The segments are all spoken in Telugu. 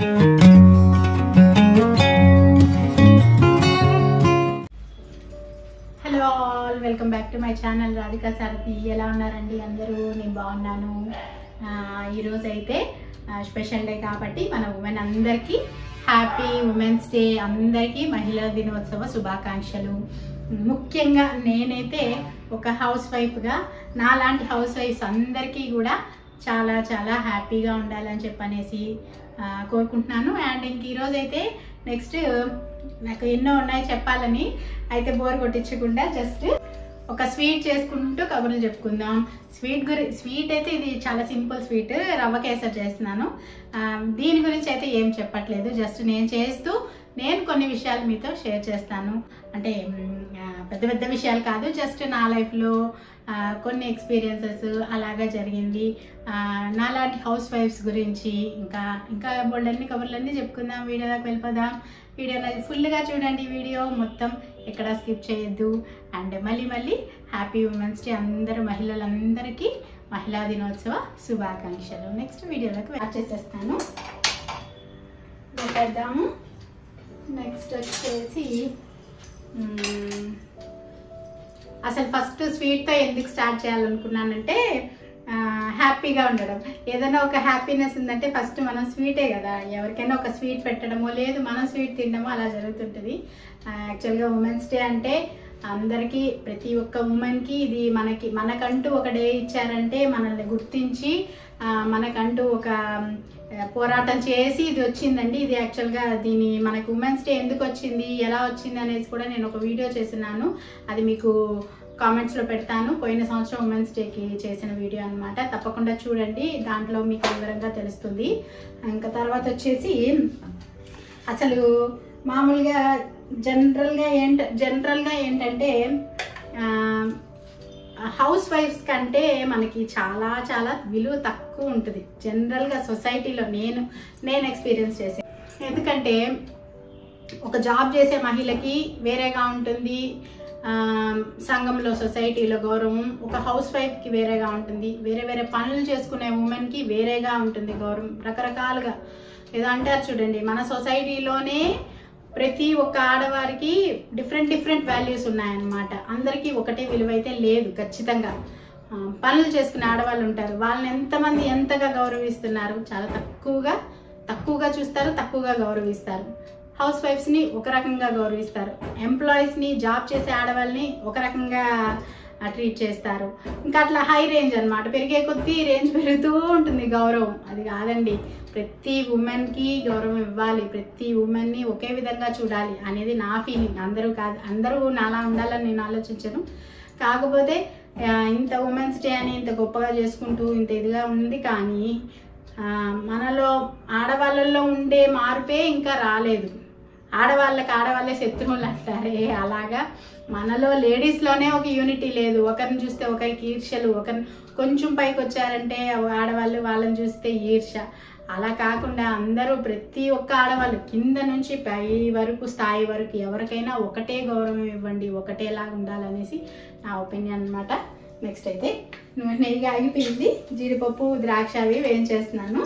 hello all welcome back to my channel Radhika Sarathi ఎలా ఉన్నారండి అందరూ నేను బాగున్నాను ఆ, ఈరోజు అయితే స్పెషల్ డే కాబట్టి మన ఉమెన్ అందరికీ హ్యాపీ ఉమెన్స్ డే అందరికీ మహిళా దినోత్సవ శుభాకాంక్షలు ముఖ్యంగా నేనైతే ఒక హౌస్ వైఫ్గా నాలాంటి హౌస్ వైఫ్స్ అందరికీ కూడా చాలా చాలా హ్యాపీగా ఉండాలని చెప్పనేసి ఆ, కోరుకుంటున్నాను అండ్ ఇంక ఈరోజు అయితే నెక్స్ట్ నాకు ఎన్నో ఉన్నాయి చెప్పాలని అయితే బోర్ కొట్టించకుండా జస్ట్ ఒక స్వీట్ చేసుకుంటూ కబుర్లు చెప్పుకుందాం స్వీట్ గురి స్వీట్ అయితే ఇది చాలా సింపుల్ స్వీట్ రవ్వ కేసర్ చేస్తున్నాను ఆ, దీని గురించి అయితే ఏం చెప్పట్లేదు జస్ట్ నేను చేస్తూ నేను కొన్ని విషయాలు మీతో షేర్ చేస్తాను అంటే మ్, ఆ, పెద్ద పెద్ద విషయాలు కాదు జస్ట్ నా లైఫ్లో కొన్ని ఎక్స్పీరియన్సెస్ అలాగా జరిగింది ఆ, నాలాంటి హౌస్ వైఫ్స్ గురించి ఇంకా ఇంకా బోల్డన్ని కబుర్లన్నీ చెప్పుకుందాం వీడియోలోకి వెళ్ళిపోదాం వీడియోలో ఫుల్గా చూడండి వీడియో మొత్తం ఎక్కడ స్కిప్ చేయొద్దు అండ్ మళ్ళీ మళ్ళీ హ్యాపీ ఉమెన్స్ డే అందరు మహిళలందరికీ మహిళా దినోత్సవ శుభాకాంక్షలు నెక్స్ట్ వీడియోలోకి యాడ్ చేసేస్తాను పెట్టేద్దాము నెక్స్ట్ వచ్చేసి మ్మ్, అసలు ఫస్ట్ స్వీట్తో ఎందుకు స్టార్ట్ చేయాలనుకున్నానంటే ఆ, హ్యాపీగా ఉండడం ఏదైనా ఒక హ్యాపీనెస్ ఉందంటే ఫస్ట్ మనం స్వీటే కదా ఎవరికైనా ఒక స్వీట్ పెట్టడమో లేదు మనం స్వీట్ తినడమో అలా జరుగుతుంటుంది ఆ, యాక్చువల్గా ఉమెన్స్ డే అంటే అందరికీ ప్రతి ఒక్క ఉమెన్కి ఇది మనకి మనకంటూ ఒక డే ఇచ్చారంటే మనల్ని గుర్తించి ఆ, మనకంటూ ఒక ఆ, పోరాటం చేసి ఇది వచ్చిందండి ఇది యాక్చువల్గా దీని మనకి ఉమెన్స్ డే ఎందుకు వచ్చింది ఎలా వచ్చింది అనేసి కూడా నేను ఒక వీడియో చేసినాను అది మీకు కామెంట్స్లో పెడతాను పోయిన సంవత్సరం ఉమెన్స్ డేకి చేసిన వీడియో అన్నమాట తప్పకుండా చూడండి దాంట్లో మీకు వివరంగా తెలుస్తుంది ఇంకా తర్వాత వచ్చేసి అసలు మామూలుగా జనరల్గా ఏంట జనరల్గా ఏంటంటే హౌస్ వైఫ్స్ కంటే మనకి చాలా చాలా విలువ తక్కువ ఉంటుంది జనరల్గా సొసైటీలో నేను నేను ఎక్స్పీరియన్స్ చేసే ఎందుకంటే ఒక జాబ్ చేసే మహిళకి వేరేగా ఉంటుంది ఆ, సంఘంలో సొసైటీలో గౌరవం ఒక హౌస్ వైఫ్కి వేరేగా ఉంటుంది వేరే వేరే పనులు చేసుకునే ఉమెన్కి వేరేగా ఉంటుంది గౌరవం రకరకాలుగా ఏదో అంటారు చూడండి మన సొసైటీలోనే ప్రతి ఒక్క ఆడవారికి డిఫరెంట్ డిఫరెంట్ వాల్యూస్ ఉన్నాయన్నమాట అందరికీ ఒకటే విలువ అయితే లేదు ఖచ్చితంగా ఆ, పనులు చేసుకునే ఆడవాళ్ళు ఉంటారు వాళ్ళని ఎంతమంది ఎంతగా గౌరవిస్తున్నారు చాలా తక్కువగా తక్కువగా చూస్తారు తక్కువగా గౌరవిస్తారు హౌస్ వైఫ్స్ని ఒక రకంగా గౌరవిస్తారు ఎంప్లాయీస్ని జాబ్ చేసే ఆడవాళ్ళని ఒక రకంగా ట్రీట్ చేస్తారు ఇంకా అట్లా హై రేంజ్ అన్నమాట పెరిగే కొద్దీ రేంజ్ పెరుగుతూ ఉంటుంది గౌరవం అది కాదండి ప్రతి ఉమెన్కి గౌరవం ఇవ్వాలి ప్రతి ఉమెన్ని ఒకే విధంగా చూడాలి అనేది నా ఫీలింగ్ అందరూ కాదు అందరూ నాలా ఉండాలని నేను ఆలోచించను కాకపోతే ఆ, ఇంత ఉమెన్స్ డే అని ఇంత గొప్పగా చేసుకుంటూ ఇంత ఇదిగా ఉంది కానీ ఆ, మనలో ఆడవాళ్ళల్లో ఉండే మార్పే ఇంకా రాలేదు ఆడవాళ్ళకి ఆడవాళ్ళే శత్రువులు అంటారే అలాగా మనలో లేడీస్లోనే ఒక యూనిటీ లేదు ఒకరిని చూస్తే ఒకరికి ఈర్ష్యలు ఒకరిని కొంచెం పైకి వచ్చారంటే ఆడవాళ్ళు వాళ్ళని చూస్తే ఈర్ష అలా కాకుండా అందరూ ప్రతి ఒక్క ఆడవాళ్ళు కింద నుంచి పై వరకు స్థాయి వరకు ఎవరికైనా ఒకటే గౌరవం ఇవ్వండి ఒకటేలాగా ఉండాలనేసి నా ఒపీనియన్ అన్నమాట నెక్స్ట్ అయితే నూనె నెయ్యి ఆగిపోయింది జీడిపప్పు ద్రాక్ష అవి వేయించేస్తున్నాను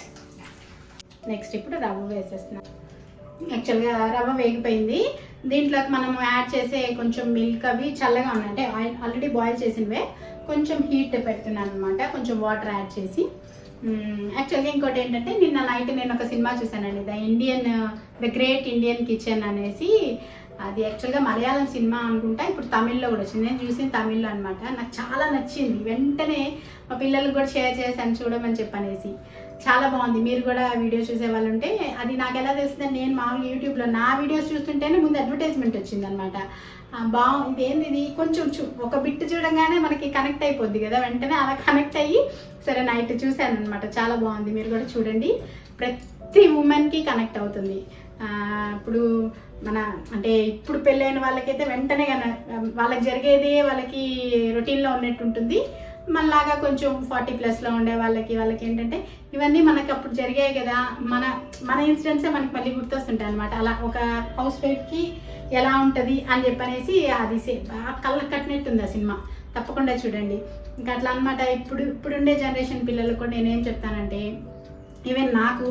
నెక్స్ట్ ఇప్పుడు రవ్వ వేసేస్తున్నాను యాక్చువల్గా రవ్వ వేగిపోయింది దీంట్లోకి మనము యాడ్ చేసే కొంచెం మిల్క్ అవి చల్లగా ఉన్నాయి అంటే ఆయిల్ ఆల్రెడీ బాయిల్ చేసినవే కొంచెం హీట్ పెడుతున్నాను అనమాట కొంచెం వాటర్ యాడ్ చేసి యాక్చువల్గా ఇంకోటి ఏంటంటే నిన్న నైట్ నేను ఒక సినిమా చూసానండి the Indian the great Indian kitchen అనేసి అది యాక్చువల్గా మలయాళం సినిమా అనుకుంటా ఇప్పుడు తమిళ్లో కూడా వచ్చింది నేను చూసిన తమిళ్లో అనమాట నాకు చాలా నచ్చింది వెంటనే మా పిల్లలకు కూడా షేర్ చేశాను చూడమని చెప్పనేసి చాలా బాగుంది మీరు కూడా వీడియో చూసే వాళ్ళు ఉంటే అది నాకు ఎలా తెలుస్తుందంటే నేను మామూలుగా యూట్యూబ్లో నా వీడియోస్ చూస్తుంటేనే ముందు అడ్వర్టైజ్మెంట్ వచ్చింది అనమాట బాగుంది ఏంది ఇది కొంచెం చూ- ఒక బిట్ చూడంగానే మనకి కనెక్ట్ అయిపోద్ది కదా వెంటనే అలా కనెక్ట్ అయ్యి సరే నైట్ చూశాను అనమాట చాలా బాగుంది మీరు కూడా చూడండి ప్రతి ఉమెన్కి కనెక్ట్ అవుతుంది ఆ, ఇప్పుడు మన అంటే ఇప్పుడు పెళ్ళైన వాళ్ళకైతే వెంటనే గన- వాళ్ళకి జరిగేది వాళ్ళకి రొటీన్లో ఉన్నట్టు ఉంటుంది మనలాగా కొంచెం ఫార్టీ ప్లస్లో ఉండే వాళ్ళకి వాళ్ళకి ఏంటంటే ఇవన్నీ మనకి అప్పుడు జరిగాయి కదా మన మన ఇన్సిడెంట్సే మనకి మళ్ళీ గుర్తొస్తుంటాయి అనమాట అలా ఒక హౌస్ వైఫ్కి ఎలా ఉంటుంది అని చెప్పనేసి అది సే- బాగా కళ్ళకు కట్టినట్టుంది ఆ సినిమా తప్పకుండా చూడండి ఇంకా అట్లా అనమాట ఇప్పుడు ఇప్పుడుండే జనరేషన్ పిల్లలకు కూడా నేనేం చెప్తానంటే ఈవెన్ నాకు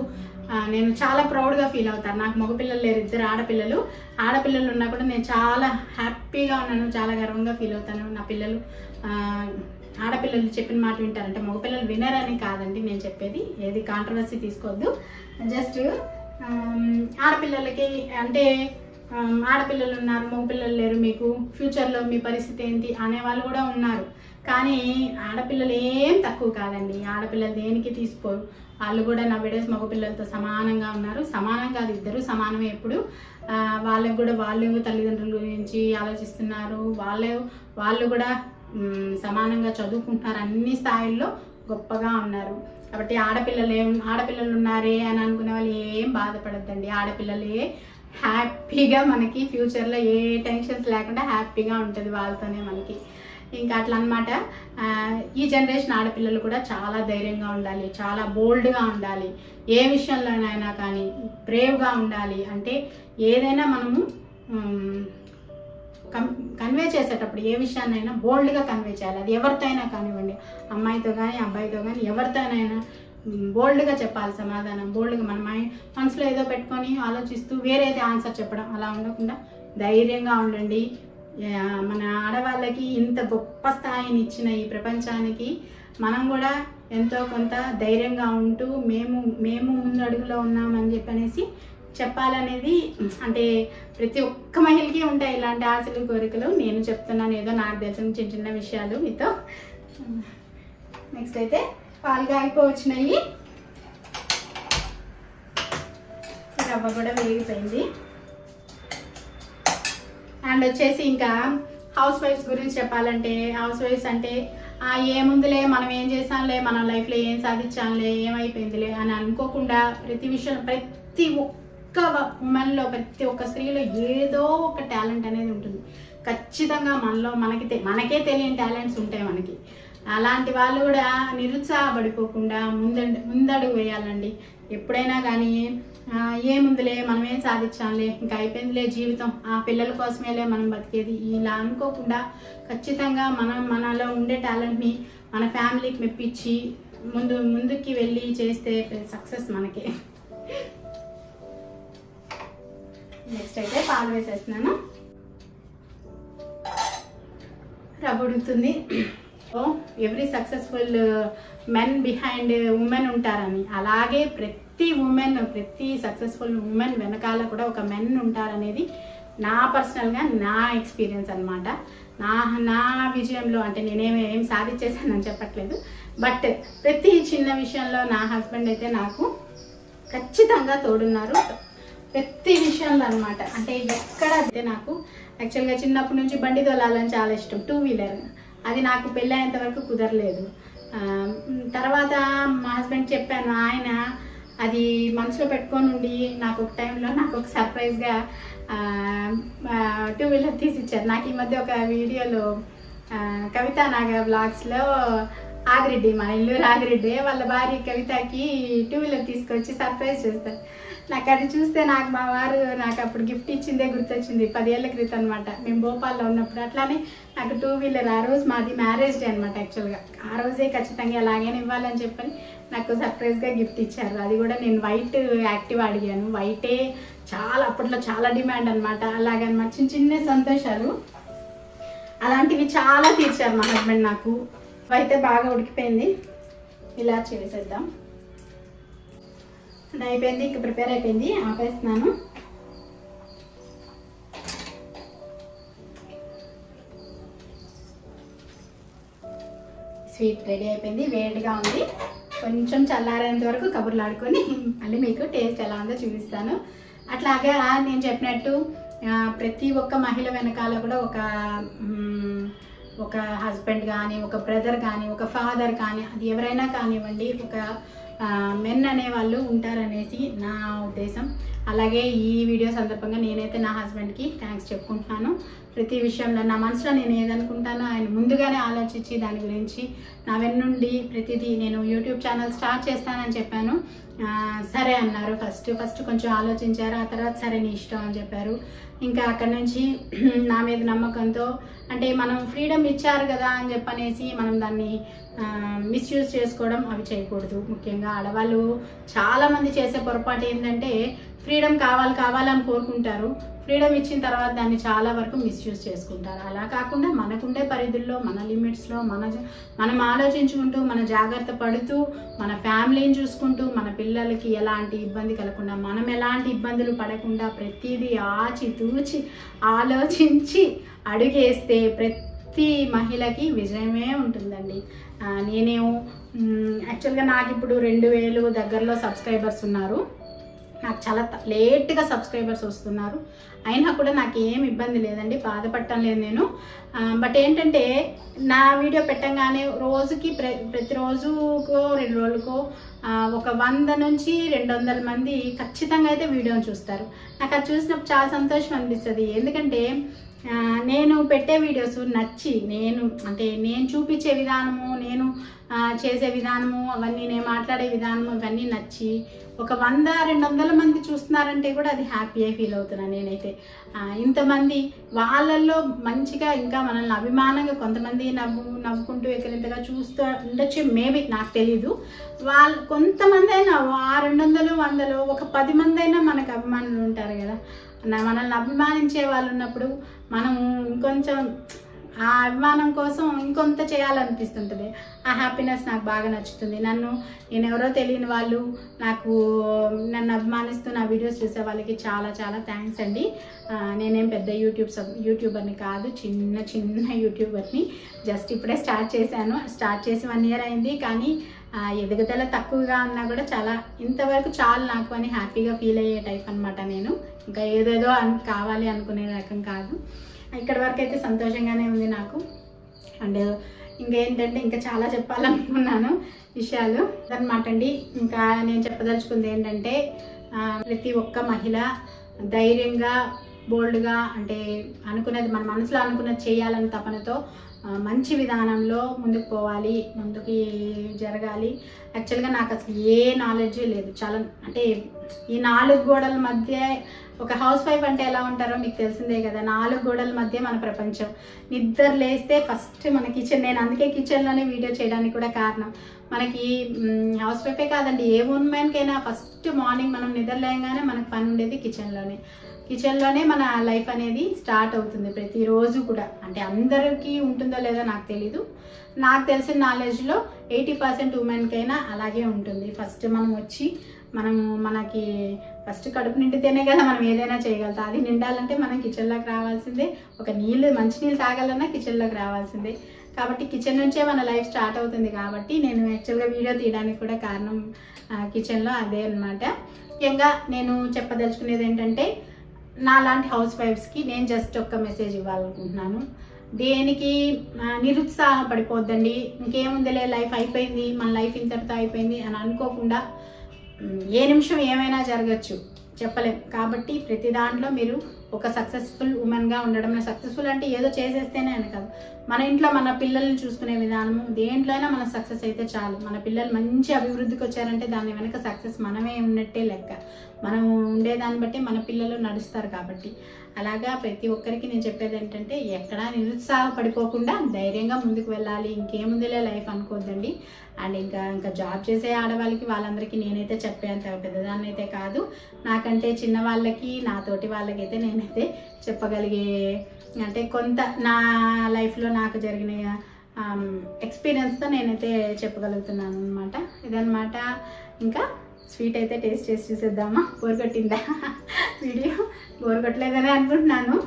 ఆ, నేను చాలా ప్రౌడ్గా ఫీల్ అవుతాను నాకు మగపిల్లలు లేరు ఇద్దరు ఆడపిల్లలు ఆడపిల్లలు ఉన్నా కూడా నేను చాలా హ్యాపీగా ఉన్నాను చాలా గర్వంగా ఫీల్ అవుతాను నా పిల్లలు ఆ, ఆడపిల్లలు చెప్పిన మాట వింటారంటే మగపిల్లలు వినరని కాదండి నేను చెప్పేది ఏది కాంట్రవర్సీ తీసుకోవద్దు జస్ట్ ఆడపిల్లలకి అంటే ఆమ్, ఆడపిల్లలు ఉన్నారు మగపిల్లలు లేరు మీకు ఫ్యూచర్లో మీ పరిస్థితి ఏంటి అనే వాళ్ళు కూడా ఉన్నారు కానీ ఆడపిల్లలు ఏం తక్కువ కాదండి ఆడపిల్లలు దేనికి తీసుకోరు వాళ్ళు కూడా నా బిడ్డస్ మగపిల్లలతో సమానంగా ఉన్నారు సమానం కాదు ఇద్దరు సమానమే ఎప్పుడు ఆ, వాళ్ళకు కూడా వాళ్ళు తల్లిదండ్రుల గురించి ఆలోచిస్తున్నారు వాళ్ళు వాళ్ళు కూడా మ్, సమానంగా చదువుకుంటున్నారు అన్ని స్థాయిల్లో గొప్పగా ఉన్నారు కాబట్టి ఆడపిల్లలు ఏం ఆడపిల్లలు ఉన్నారే అని అనుకునే వాళ్ళు ఏం బాధపడద్దండి ఆడపిల్లలే హ్యాపీగా మనకి ఫ్యూచర్లో ఏ టెన్షన్స్ లేకుండా హ్యాపీగా ఉంటుంది వాళ్ళతోనే మనకి ఇంకా అట్లా అనమాట ఈ జనరేషన్ ఆడపిల్లలు కూడా చాలా ధైర్యంగా ఉండాలి చాలా బోల్డ్గా ఉండాలి ఏ విషయంలోనైనా కానీ బ్రేవ్గా ఉండాలి అంటే ఏదైనా మనము ఉమ్, కన్ కన్వే చేసేటప్పుడు ఏ విషయాన్నైనా బోల్డ్గా కన్వే చేయాలి అది ఎవరితో అయినా కానివ్వండి అమ్మాయితో కానీ అబ్బాయితో కానీ ఎవరితోనైనా బోల్డ్గా చెప్పాలి సమాధానం బోల్డ్గా మన మైండ్ మనసులో ఏదో పెట్టుకొని ఆలోచిస్తూ వేరేది ఆన్సర్ చెప్పడం అలా ఉండకుండా ధైర్యంగా ఉండండి ఆ, మన ఆడవాళ్ళకి ఇంత గొప్ప స్థాయిని ఇచ్చిన ఈ ప్రపంచానికి మనం కూడా ఎంతో కొంత ధైర్యంగా ఉంటూ మేము మేము ముందు అడుగులో ఉన్నామని చెప్పనేసి చెప్పాలనేది అంటే ప్రతి ఒక్క మహిళకి ఉంటాయి ఇలాంటి ఆశలు కోరికలు నేను చెప్తున్నాను ఏదో నాకు తెలిసిన చిన్న చిన్న విషయాలు మీతో నెక్స్ట్ అయితే పాలు కాగిపోవచ్చినాయి రవ్వ కూడా వేగిపోయింది అండ్ వచ్చేసి ఇంకా హౌస్ వైఫ్స్ గురించి చెప్పాలంటే హౌస్ వైఫ్స్ అంటే ఆ ఏముందిలే మనం ఏం చేసాంలే మన లైఫ్లో ఏం సాధించాంలే ఏమైపోయిందిలే అని అనుకోకుండా ప్రతి విషయం ప్రతి ఒక్క ఉమెన్లో ప్రతి ఒక్క స్త్రీలో ఏదో ఒక టాలెంట్ అనేది ఉంటుంది ఖచ్చితంగా మనలో మనకి తె- మనకే తెలియని టాలెంట్స్ ఉంటాయి మనకి అలాంటి వాళ్ళు కూడా నిరుత్సాహపడిపోకుండా ముందండి ముందడుగు వేయాలండి ఎప్పుడైనా కానీ ఆ, ఏముందిలే మనం ఏం సాధించాంలే ఇంకా అయిపోయిందిలే జీవితం ఆ పిల్లల కోసమేలే మనం బతికేది ఇలా అనుకోకుండా ఖచ్చితంగా మనం మనలో ఉండే టాలెంట్ని మన ఫ్యామిలీకి మెప్పించి ముందు ముందుకి వెళ్ళి చేస్తే సక్సెస్ మనకే నెక్స్ట్ అయితే పాలు వేసేస్తున్నాను రవ్వ ఉడుకుతుంది every successful men behind women ఉంటారని అలాగే ప్రతి ఉమెన్ ప్రతి సక్సెస్ఫుల్ ఉమెన్ వెనకాల కూడా ఒక మెన్ ఉంటారనేది నా పర్సనల్గా నా ఎక్స్పీరియన్స్ అన్నమాట నా నా విజయంలో అంటే నేనేమి ఏం సాధించేసానని చెప్పట్లేదు బట్ ప్రతి చిన్న విషయంలో నా హస్బెండ్ అయితే నాకు ఖచ్చితంగా తోడున్నారు ప్రతి విషయంలో అన్నమాట అంటే ఎక్కడ అయితే నాకు యాక్చువల్గా చిన్నప్పటి నుంచి బండి తోలాలని చాలా ఇష్టం టూ వీలర్ అది నాకు పెళ్ళి అయ్యేంత వరకు కుదరలేదు ఆ, మ్, తర్వాత మా హస్బెండ్ చెప్పాను ఆయన అది మనసులో పెట్టుకొని ఉండి నాకు ఒక టైంలో నాకు ఒక సర్ప్రైజ్గా టూ వీలర్ తీసి ఇచ్చారు నాకు ఈ మధ్య ఒక వీడియోలో ఆ, కవిత నాగ బ్లాగ్స్లో ఆగిరెడ్డి మా ఇల్లు ఆగిరెడ్డి వాళ్ళ భార్య కవితకి టూ వీలర్ తీసుకొచ్చి సర్ప్రైజ్ చేస్తారు నాకు అది చూస్తే నాకు మా వారు నాకు అప్పుడు గిఫ్ట్ ఇచ్చిందే గుర్తొచ్చింది పదేళ్ల క్రితం అనమాట మేము భోపాల్లో ఉన్నప్పుడు అట్లానే నాకు టూ వీలర్ ఆ రోజు మాది మ్యారేజ్ డే అనమాట యాక్చువల్గా ఆ రోజే ఖచ్చితంగా ఎలాగైనా ఇవ్వాలని చెప్పని నాకు సర్ప్రైజ్గా గిఫ్ట్ ఇచ్చారు అది కూడా నేను వైట్ యాక్టివ్ అడిగాను వైటే చాలా అప్పట్లో చాలా డిమాండ్ అనమాట అలాగనమాట చిన్న చిన్న సంతోషాలు అలాంటివి చాలా తీర్చారు మా హస్బెండ్ నాకు అయితే బాగా ఉడికిపోయింది ఇలా చేసేద్దాం అది అయిపోయింది ఇంకా ప్రిపేర్ అయిపోయింది ఆపేస్తున్నాను స్వీట్ రెడీ అయిపోయింది వేడిగా ఉంది కొంచెం చల్లారేంత వరకు కబుర్లు ఆడుకొని మళ్ళీ మీకు టేస్ట్ ఎలా ఉందో చూపిస్తాను అట్లాగా నేను చెప్పినట్టు ఆ, ప్రతి ఒక్క మహిళ వెనకాల కూడా ఒక మ్, ఒక హస్బెండ్ కానీ ఒక బ్రదర్ కానీ ఒక ఫాదర్ కానీ అది ఎవరైనా కానివ్వండి ఒక మెన్ అనే వాళ్ళు ఉంటారనేసి నా ఉద్దేశం అలాగే ఈ వీడియో సందర్భంగా నేనైతే నా హస్బెండ్కి థ్యాంక్స్ చెప్పుకుంటున్నాను ప్రతి విషయంలో నా మనసులో నేను ఏదనుకుంటానో ఆయన ముందుగానే ఆలోచించి దాని గురించి నా వెన్నుండి ప్రతిదీ నేను యూట్యూబ్ ఛానల్ స్టార్ట్ చేస్తానని చెప్పాను ఆ, సరే అన్నారు ఫస్ట్ ఫస్ట్ కొంచెం ఆలోచించారు ఆ తర్వాత సరే నీ ఇష్టం అని చెప్పారు ఇంకా అక్కడ నుంచి నా మీద నమ్మకంతో అంటే మనం ఫ్రీడమ్ ఇచ్చారు కదా అని చెప్పనేసి మనం దాన్ని మిస్యూజ్ చేసుకోవడం అవి చేయకూడదు ముఖ్యంగా ఆడవాళ్ళు చాలా మంది చేసే పొరపాటు ఏంటంటే ఫ్రీడమ్ కావాలి కావాలని కోరుకుంటారు ఫ్రీడమ్ ఇచ్చిన తర్వాత దాన్ని చాలా వరకు మిస్యూజ్ చేసుకుంటారు అలా కాకుండా మనకుండే పరిధుల్లో మన లిమిట్స్లో మన జ- మనం ఆలోచించుకుంటూ మన జాగ్రత్త పడుతూ మన ఫ్యామిలీని చూసుకుంటూ మన పిల్లలకి ఎలాంటి ఇబ్బంది కలగకుండా మనం ఎలాంటి ఇబ్బందులు పడకుండా ప్రతిదీ ఆచి తూచి ఆలోచించి అడుగేస్తే ప్రతి మహిళకి విజయమే ఉంటుందండి ఆ, నేనేమో మ్, యాక్చువల్గా నాకు ఇప్పుడు రెండు వేలు దగ్గరలో సబ్స్క్రైబర్స్ ఉన్నారు నాకు చాలా త- లేట్గా సబ్స్క్రైబర్స్ వస్తున్నారు అయినా కూడా నాకు ఏం ఇబ్బంది లేదండి బాధపడటం లేదు నేను ఆ, బట్ ఏంటంటే నా వీడియో పెట్టంగానే రోజుకి ప్ర ప్రతిరోజుకో రెండు రోజులకో ఆ, ఒక వంద నుంచి రెండు వందల మంది ఖచ్చితంగా అయితే వీడియోని చూస్తారు నాకు అది చూసినప్పుడు చాలా సంతోషం అనిపిస్తుంది ఎందుకంటే ఆ, నేను పెట్టే వీడియోస్ నచ్చి నేను అంటే నేను చూపించే విధానము నేను ఆ, చేసే విధానము అవన్నీ నేను మాట్లాడే విధానము ఇవన్నీ నచ్చి ఒక వంద రెండు వందల మంది చూస్తున్నారంటే కూడా అది హ్యాపీ అయి ఫీల్ అవుతున్నాను నేనైతే ఆ, ఇంతమంది వాళ్ళల్లో మంచిగా ఇంకా మనల్ని అభిమానంగా కొంతమంది నవ్వు నవ్వుకుంటూ ఎక్కరింతగా చూస్తూ ఉండొచ్చు మేబీ నాకు తెలీదు వాళ్ళు కొంతమంది అయినా ఆ రెండు వందలు వందలు ఒక పది మంది అయినా మనకు అభిమానులు ఉంటారు కదా నా- మనల్ని అభిమానించే వాళ్ళు ఉన్నప్పుడు మనం ఇంకొంచెం ఆ అభిమానం కోసం ఇంకొంత చేయాలనిపిస్తుంటుంది ఆ హ్యాపీనెస్ నాకు బాగా నచ్చుతుంది నన్ను నేను ఎవరో తెలియని వాళ్ళు నాకు నన్ను అభిమానిస్తూ నా వీడియోస్ చూసే వాళ్ళకి చాలా చాలా థ్యాంక్స్ అండి ఆ, నేనేం పెద్ద యూట్యూబ్ సబ్ యూట్యూబర్ని కాదు చిన్న చిన్న యూట్యూబర్ని జస్ట్ ఇప్పుడే స్టార్ట్ చేశాను స్టార్ట్ చేసి వన్ ఇయర్ అయింది కానీ ఆ, ఎదుగుదల తక్కువగా ఉన్నా కూడా చాలా ఇంతవరకు చాలు నాకు అని హ్యాపీగా ఫీల్ అయ్యే టైప్ అనమాట నేను ఇంకా ఏదేదో అన్ కావాలి అనుకునే రకం కాదు ఇక్కడ వరకు అయితే సంతోషంగానే ఉంది నాకు అండ్ ఇంకేంటంటే ఇంకా చాలా చెప్పాలనుకున్నాను విషయాలు అదనమాట అండి ఇంకా నేను చెప్పదలుచుకుంది ఏంటంటే ఆ, ప్రతి ఒక్క మహిళ ధైర్యంగా బోల్డ్గా అంటే అనుకున్నది మన మనసులో అనుకున్నది చేయాలని తపనతో ఆ, మంచి విధానంలో ముందుకు పోవాలి ముందుకి జరగాలి యాక్చువల్గా నాకు అసలు ఏ నాలెడ్జ్ లేదు చాలా అంటే ఈ నాలుగు గోడల మధ్య ఒక హౌస్ వైఫ్ అంటే ఎలా ఉంటారో మీకు తెలిసిందే కదా నాలుగు గోడల మధ్య మన ప్రపంచం నిద్ర లేస్తే ఫస్ట్ మన కిచెన్ నేను అందుకే కిచెన్లోనే వీడియో చేయడానికి కూడా కారణం మనకి హౌస్ వైఫే కాదండి ఏ ఉమెన్కైనా ఫస్ట్ మార్నింగ్ మనం నిద్ర లేయగానే మనకు పని ఉండేది కిచెన్లోనే కిచెన్లోనే మన లైఫ్ అనేది స్టార్ట్ అవుతుంది ప్రతిరోజు కూడా అంటే అందరికీ ఉంటుందో లేదో నాకు తెలీదు నాకు తెలిసిన నాలెడ్జ్లో ఎయిటీ పర్సెంట్ ఉమెన్కైనా అలాగే ఉంటుంది ఫస్ట్ మనం వచ్చి మనము మనకి ఫస్ట్ కడుపు నిండితేనే కదా మనం ఏదైనా చేయగలుగుతాం అది నిండాలంటే మనం కిచెన్లోకి రావాల్సిందే ఒక నీళ్ళు మంచి నీళ్ళు తాగాలన్నా కిచెన్లోకి రావాల్సిందే కాబట్టి కిచెన్ నుంచే మన లైఫ్ స్టార్ట్ అవుతుంది కాబట్టి నేను యాక్చువల్గా వీడియో తీయడానికి కూడా కారణం ఆ, కిచెన్లో అదే అన్నమాట ముఖ్యంగా నేను చెప్పదలుచుకునేది ఏంటంటే నా లాంటి హౌస్ వైఫ్స్కి నేను జస్ట్ ఒక్క మెసేజ్ ఇవ్వాలనుకుంటున్నాను దేనికి ఆ, నిరుత్సాహపడిపోద్దండి ఇంకేముందిలే లైఫ్ అయిపోయింది మన లైఫ్ ఇంతటితో అయిపోయింది అని అనుకోకుండా ఉమ్, ఏ నిమిషం ఏమైనా జరగచ్చు చెప్పలేం కాబట్టి ప్రతి దాంట్లో మీరు ఒక సక్సెస్ఫుల్ ఉమెన్గా ఉండడం సక్సెస్ఫుల్ అంటే ఏదో చేసేస్తేనే అని కాదు మన ఇంట్లో మన పిల్లల్ని చూసుకునే విధానము దేంట్లో అయినా మన సక్సెస్ అయితే చాలు మన పిల్లలు మంచి అభివృద్ధికి వచ్చారంటే దాని వెనక సక్సెస్ మనమే ఉన్నట్టే లెక్క మనం ఉండేదాన్ని బట్టి మన పిల్లలు నడుస్తారు కాబట్టి అలాగా ప్రతి ఒక్కరికి నేను చెప్పేది ఏంటంటే ఎక్కడా నిరుత్సాహపడిపోకుండా ధైర్యంగా ముందుకు వెళ్ళాలి ఇంకేముందిలే లైఫ్ అనుకోవద్దండి అండ్ ఇంకా ఇంకా జాబ్ చేసే ఆడవాళ్ళకి వాళ్ళందరికీ నేనైతే చెప్పేంత పెద్దదాన్ని అయితే కాదు నాకంటే చిన్న వాళ్ళకి నాతోటి వాళ్ళకైతే నేనైతే చెప్పగలిగే అంటే కొంత నా లైఫ్లో నాకు జరిగిన ఎక్స్పీరియన్స్తో నేనైతే చెప్పగలుగుతున్నాను అనమాట ఇదనమాట ఇంకా స్వీట్ అయితే టేస్ట్ చేసి చూసేద్దామా బోర్ కొట్టిందా వీడియో బోర్ కొట్టలేదని అనుకుంటున్నాను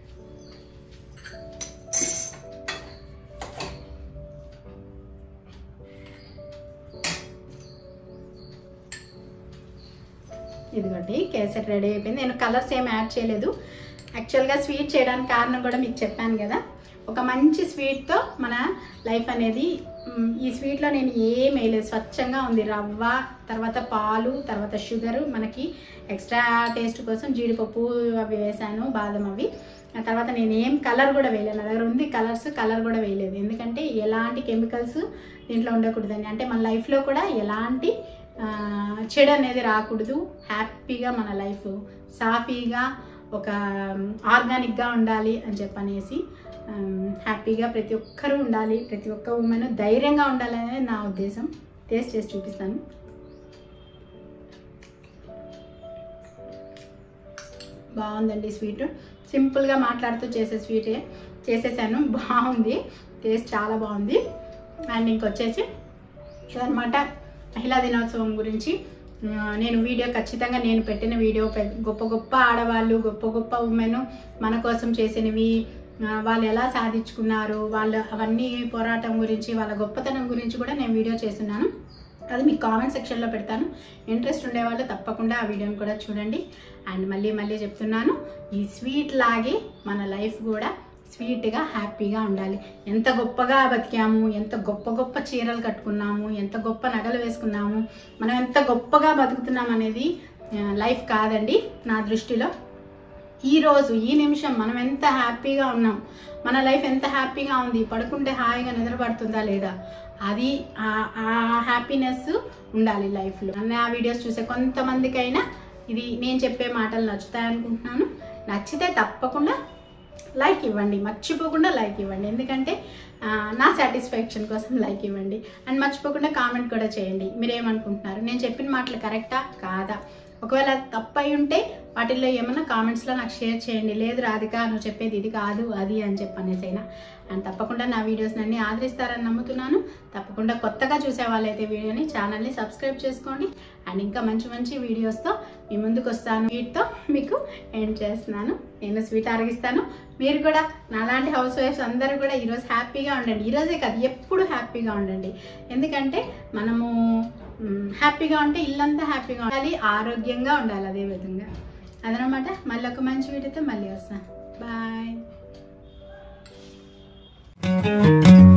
ఇదిగోండి కేసరి రెడీ అయిపోయింది నేను కలర్స్ ఏం యాడ్ చేయలేదు యాక్చువల్గా స్వీట్ చేయడానికి కారణం కూడా మీకు చెప్పాను కదా ఒక మంచి స్వీట్తో మన లైఫ్ అనేది మ్, ఈ స్వీట్లో నేను ఏం వేయలేదు స్వచ్ఛంగా ఉంది రవ్వ తర్వాత పాలు తర్వాత షుగరు మనకి ఎక్స్ట్రా టేస్ట్ కోసం జీడిపప్పు అవి వేసాను బాదం అవి ఆ తర్వాత నేను ఏం కలర్ కూడా వేయలేదు నా దగ్గర ఉంది కలర్స్ కలర్ కూడా వేయలేదు ఎందుకంటే ఎలాంటి కెమికల్స్ దీంట్లో ఉండకూడదండి అంటే మన లైఫ్లో కూడా ఎలాంటి ఆ, చెడు అనేది రాకూడదు హ్యాపీగా మన లైఫ్ సాఫీగా ఒక ఆర్గానిక్గా ఉండాలి అని చెప్పనేసి ఆమ్, హ్యాపీగా ప్రతి ఒక్కరూ ఉండాలి ప్రతి ఒక్క ఉమెన్ ధైర్యంగా ఉండాలి అనేది నా ఉద్దేశం టేస్ట్ చేసి చూపిస్తాను బాగుందండి స్వీట్ సింపుల్గా మాట్లాడుతూ చేసే స్వీటే చేసేసాను బాగుంది టేస్ట్ చాలా బాగుంది అండ్ ఇంకొచ్చేసి ఇదనమాట మహిళా దినోత్సవం గురించి ఆ, నేను వీడియో ఖచ్చితంగా నేను పెట్టిన వీడియో పె- గొప్ప గొప్ప ఆడవాళ్ళు గొప్ప గొప్ప ఉమెన్ మన కోసం చేసినవి ఆ, వాళ్ళు ఎలా సాధించుకున్నారు వాళ్ళు అవన్నీ పోరాటం గురించి వాళ్ళ గొప్పతనం గురించి కూడా నేను వీడియో చేస్తున్నాను అది మీకు కామెంట్ సెక్షన్లో పెడతాను ఇంట్రెస్ట్ ఉండేవాళ్ళు తప్పకుండా ఆ వీడియోని కూడా చూడండి అండ్ మళ్ళీ మళ్ళీ చెప్తున్నాను ఈ స్వీట్ లాగే మన లైఫ్ కూడా స్వీట్గా హ్యాపీగా ఉండాలి ఎంత గొప్పగా బతికాము ఎంత గొప్ప గొప్ప చీరలు కట్టుకున్నాము ఎంత గొప్ప నగలు వేసుకున్నాము మనం ఎంత గొప్పగా బతుకుతున్నాం అనేది లైఫ్ కాదండి నా దృష్టిలో ఈ రోజు ఈ నిమిషం మనం ఎంత హ్యాపీగా ఉన్నాం మన లైఫ్ ఎంత హ్యాపీగా ఉంది పడుకుంటే హాయిగా నిద్రపడుతుందా లేదా అది ఆ- ఆ హ్యాపీనెస్ ఉండాలి లైఫ్లో నా వీడియోస్ చూసే కొంతమందికైనా ఇది నేను చెప్పే మాటలు నచ్చుతాయి అనుకుంటున్నాను నచ్చితే తప్పకుండా లైక్ ఇవ్వండి మర్చిపోకుండా లైక్ ఇవ్వండి ఎందుకంటే ఆ, నా సాటిస్ఫాక్షన్ కోసం లైక్ ఇవ్వండి అండ్ మర్చిపోకుండా కామెంట్ కూడా చేయండి మీరు ఏమనుకుంటున్నారు నేను చెప్పిన మాటలు కరెక్టా కాదా ఒకవేళ తప్పు అయి ఉంటే వాటిల్లో ఏమన్నా కామెంట్స్లో నాకు షేర్ చేయండి లేదు రాధిక నువ్వు చెప్పేది ఇది కాదు అది అని చెప్పనేసైనా అండ్ తప్పకుండా నా వీడియోస్ అన్ని ఆదరిస్తారని నమ్ముతున్నాను తప్పకుండా కొత్తగా చూసే వాళ్ళైతే వీడియోని ఛానల్ని సబ్స్క్రైబ్ చేసుకోండి అండ్ ఇంకా మంచి మంచి వీడియోస్తో మీ ముందుకు వస్తాను వీటితో మీకు ఎండ్ చేస్తున్నాను నేను స్వీట్ అరగిస్తాను మీరు కూడా నాలాంటి హౌస్ వైఫ్స్ అందరూ కూడా ఈరోజు హ్యాపీగా ఉండండి ఈరోజే కాదు ఎప్పుడు హ్యాపీగా ఉండండి ఎందుకంటే మనము మ్, హ్యాపీగా ఉంటే ఇల్లంతా హ్యాపీగా ఉండాలి ఆరోగ్యంగా ఉండాలి అదే విధంగా అదనమాట మళ్ళీ ఒక మంచి వీడియోతో మళ్ళీ వస్తాను బాయ్